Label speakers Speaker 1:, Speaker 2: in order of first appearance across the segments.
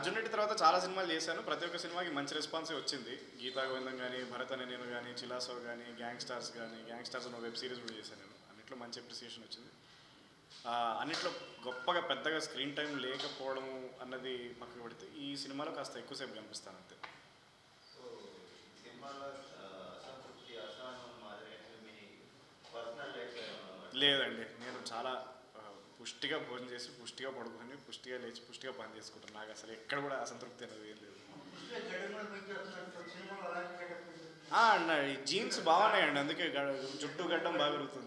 Speaker 1: అర్జున్ రెడ్డి తర్వాత చాలా సినిమాలు చేశాను ప్రతి ఒక్క సినిమాకి మంచి రెస్పాన్సే వచ్చింది గీతా గోవిందం కానీ భరత్ అనే నేను కానీ చిలాసో కానీ గ్యాంగ్ స్టార్స్ కానీ గ్యాంగ్ స్టార్స్ అనే వెబ్ సిరీస్ కూడా చేశాను నేను అన్నిట్లో మంచి అప్రిసియేషన్ వచ్చింది ఆ, అన్నిట్లో గొప్పగా పెద్దగా స్క్రీన్ టైం లేకపోవడం అన్నది పక్కకు పెడితే ఈ సినిమాలో కాస్త ఎక్కువసేపు కనిపిస్తాను అంతే
Speaker 2: సో సినిమాలో ఆ, అసంతృప్తి అసహనం మాదిరి మీ పర్సనల్ లైఫ్లో ఏమన్నా ఉందా?
Speaker 1: లేదండి నేను చాలా ఆ, పుష్టిగా భోజనం చేసి పుష్టిగా పడుకొని పుష్టిగా లేచి పుష్టిగా పని చేసుకుంటాను నాకు అసలు ఎక్కడ కూడా అసంతృప్తి అనేది ఏం లేదు ఆ, నా ఈ జీన్స్ బాగున్నాయండి అందుకే గ- జుట్టు గడ్డం బాగా పెరుగుతుంది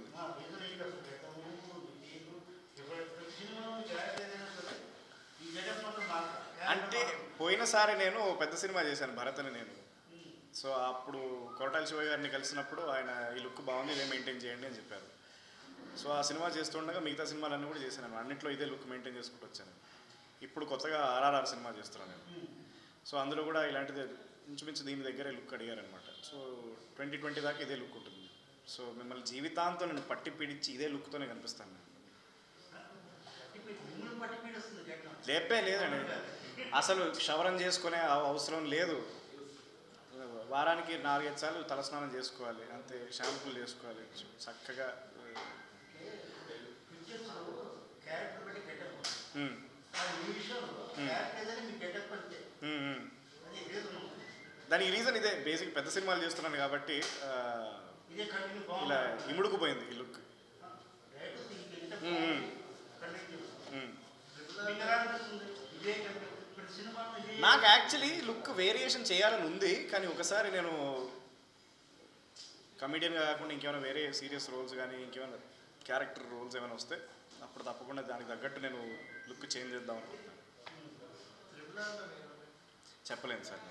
Speaker 1: అంటే పోయినసారి నేను ఓ పెద్ద సినిమా చేశాను భరత్ అని నేను సో అప్పుడు కొరటాల శివయ్య గారిని కలిసినప్పుడు ఆయన ఈ లుక్ బాగుంది ఇదే మెయింటైన్ చేయండి అని చెప్పారు సో ఆ సినిమా చేస్తుండగా మిగతా సినిమాలన్నీ కూడా చేశాను అన్నింటిలో ఇదే లుక్ మెయింటైన్ చేసుకుంటూ వచ్చాను ఇప్పుడు కొత్తగా ఆర్ఆర్ఆర్ సినిమా చేస్తున్నాను నేను సో అందులో కూడా ఇలాంటిది ఇంచుమించు దీని దగ్గరే లుక్ అడిగారనమాట సో ట్వంటీ ట్వంటీ దాకా ఇదే లుక్ ఉంటుంది సో మిమ్మల్ని జీవితాంతం నేను పట్టి పీడించి ఇదే లుక్తోనే కనిపిస్తాను నేను లేపే లేదండి అసలు క్షవరం చేసుకునే అవ- అవసరం లేదు వారానికి నాలుగైదు సార్లు తలస్నానం చేసుకోవాలి అంతే షాంపూలు చేసుకోవాలి చక్కగా ఉమ్, ఉమ్, ఉమ్. దానికి రీజన్ ఇదే బేసిక్ పెద్ద సినిమాలు చేస్తున్నాను కాబట్టి ఆ, ఇలా ఇముడుకుపోయింది ఈ లుక్ ఉమ్, ఉమ్, ఉమ్. నాకు యాక్చువల్లీ లుక్ వేరియేషన్ చేయాలని ఉంది కానీ ఒకసారి నేను కమెడియన్గా కాకుండా ఇంకేమైనా వేరే సీరియస్ రోల్స్ కానీ ఇంకేమైనా క్యారెక్టర్ రోల్స్ ఏమైనా వస్తే అప్పుడు తప్పకుండా దానికి తగ్గట్టు నేను లుక్ చేంజ్ చేద్దాం అనుకుంటున్నాను చెప్పలేను సార్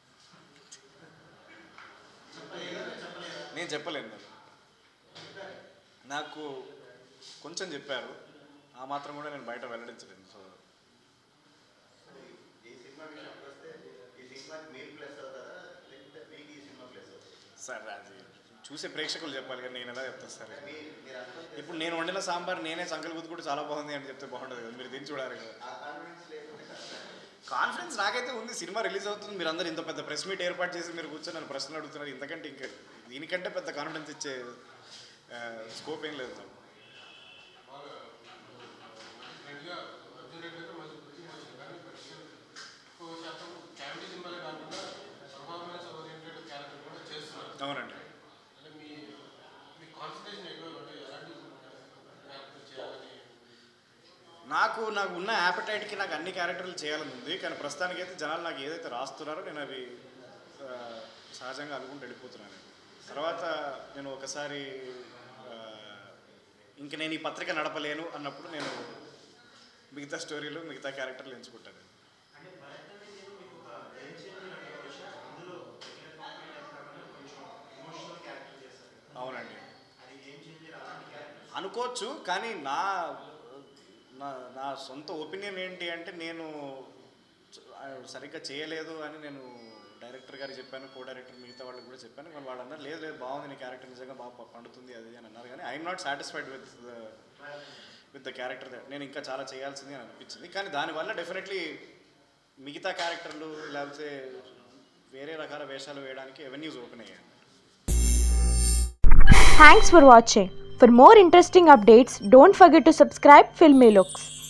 Speaker 1: నేను నేను చెప్పలేను నేను నాకు కొంచెం చెప్పారు ఆ మాత్రం కూడా నేను బయట వెల్లడించలేను సో
Speaker 2: ఈ సినిమా విషయానికి వస్తే ఈ సినిమాకి మీరు ప్లస్ అవుతారా లేకపోతే మీకు ఈ సినిమా ప్లస్ అవుతారా
Speaker 1: సార్ అది చూసే ప్రేక్షకులు చెప్పాలి కానీ నేను ఎలా చెప్తాను సార్
Speaker 2: మీ మీరు అనుకుంటే
Speaker 1: ఇప్పుడు నేను వండిన సాంబార్ నేనే సంకల్ గుద్దుకుంటే చాలా బాగుంది అని చెప్తే బాగుంటుంది కదా మీరు దీన్ని చూడాలి కదా
Speaker 2: ఆ కాన్ఫిడెన్స్ లేకుంటే కష్టం
Speaker 1: కాన్ఫిడెన్స్ నాకైతే ఉంది సినిమా రిలీజ్ అవుతుంది మీరు అందరు ఇంత పెద్ద ప్రెస్ మీట్ ఏర్పాటు చేసి మీరు కూర్చొని నన్ను ప్రశ్నలు అడుగుతున్నారు ఇంతకంటే ఇంకా దీనికంటే పెద్ద కాన్ఫిడెన్స్ ఇచ్చే స్కోప్ ఏం లేదు నాకు
Speaker 3: రెడ్డిగా అర్జున్ రెడ్డి అయితే మంచి గుర్తింపు వచ్చింది కానీ పరిచయం ఎక్కువ శాతం కామెడీ సినిమాలే కాకుండా పర్ఫార్మెన్స్ ఓరియంటెడ్ క్యారెక్టర్ కూడా చేస్తున్నారు
Speaker 1: అవునండి
Speaker 3: అంటే మీ మీ కాన్సన్ట్రేషన్ ఎక్కువ అంటే ఎలాంటి క్యారెక్టర్ చేయాలని
Speaker 1: నాకు నాకు ఉన్న యాపటైట్కి నాకు అన్ని క్యారెక్టర్లు చేయాలని ఉంది కానీ ప్రస్తుతానికైతే జనాలు నాకు ఏదైతే రాస్తున్నారో నేను అవి ఆ, సహజంగా అనుకుంటూ వెళ్ళిపోతున్నాను తర్వాత నేను ఒకసారి ఆ, ఇంక నేను ఈ పత్రిక నడపలేను అన్నప్పుడు నేను మిగతా స్టోరీలు మిగతా క్యారెక్టర్లు ఎంచుకుంటాను అవునండి అనుకోవచ్చు కానీ నా నా నా సొంత ఒపీనియన్ ఏంటి అంటే నేను చ- ఆ, సరిగ్గా చేయలేదు అని నేను డైరెక్టర్ గారికి చెప్పాను కో డైరెక్టర్ మిగతా వాళ్ళకి కూడా చెప్పాను కానీ వాళ్ళు అన్నారు లేదు లేదు బాగుంది నీ క్యారెక్టర్ నిజంగా బాగా ప- పండుతుంది అది అని అన్నారు కానీ I'm not satisfied with with the character నేను ఇంకా చాలా చేయాల్సింది అని అనిపించింది కానీ దానివల్ల డెఫినెట్లీ మిగతా క్యారెక్టర్లు లేకపోతే వేరే రకాల వేషాలు వేయడానికి ఎవెన్యూస్ ఓపెన్ అయ్యాయి
Speaker 4: Thanks for watching. For more interesting updates, don't forget to subscribe Filmy Looks.